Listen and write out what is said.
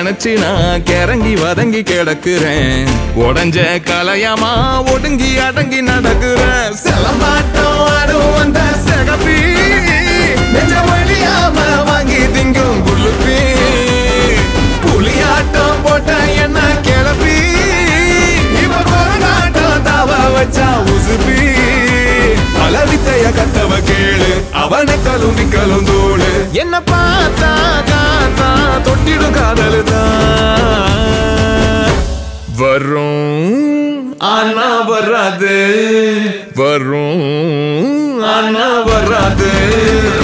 நினைச்சு நான் கிறங்கி வதங்கி கிடக்குறேன் உடஞ்ச கலையமா ஒடுங்கி அடங்கி நடக்குறேன் செலமாட்டம் ஆடும் வந்த சிகப்பி நெஞ்ச வழியாம வாங்கி திங்கும் குளுப்பி புலியாட்டம் போட்ட என்ன கிளப்பி இப்ப கொரநாட்டம் தாவ வச்சா உசுப்பி பல வித்தைய கத்தவ கேளு அவனை கலும் நிக்கலும் தோடு என்ன பார்த்தா காத்தா தொட்டிடும் காதல் தான் வரும் ஆனா வராது வரும் ஆனா வராது